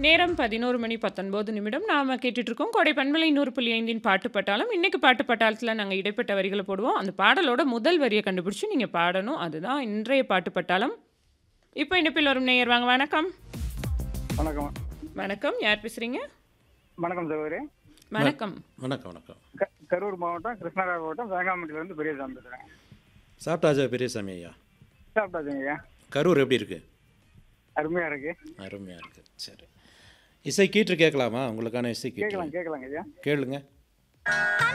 நேரம் பதினோரு மணி பத்தொன்பது நிமிடம் நாம கேட்டுட்டு இருக்கோம் கோடை பண்பலை நூறு புள்ளி ஐந்தின் பாட்டு பட்டாளம் இன்னைக்கு பாட்டு பட்டாளத்தில் நாங்கள் இடைப்பட்ட வரிகளை போடுவோம் அந்த பாடலோட முதல் வரியை கண்டுபிடிச்சு நீங்கள் பாடணும் அதுதான் இன்றைய பாட்டு பட்டாளம் இப்போ இணைப்பில் வரும் நேயர் வாங்க வணக்கம் வணக்கம் வணக்கம் யார் பேசுறீங்க வணக்கம் சகோதரி வணக்கம் வணக்கம் வணக்கம் க- கரூர் மாவட்டம் கிருஷ்ணராஜ் மாவட்டம் வேங்காமட்டிலேருந்து பெரியசாமி பேசுகிறேன் சாப்பிட்டாச்சா பெரியசாமி ஐயா சாப்பிட்டாச்சுங்க ஐயா கரூர் எப்படி இருக்கு அருமையாக இருக்கு அருமையாக இருக்கு சரி இசை கீற்று கேட்கலாமா உங்களுக்கான இசை கீற்று கேட்கலாம் கேட்கலாங்க ஐயா கேளுங்க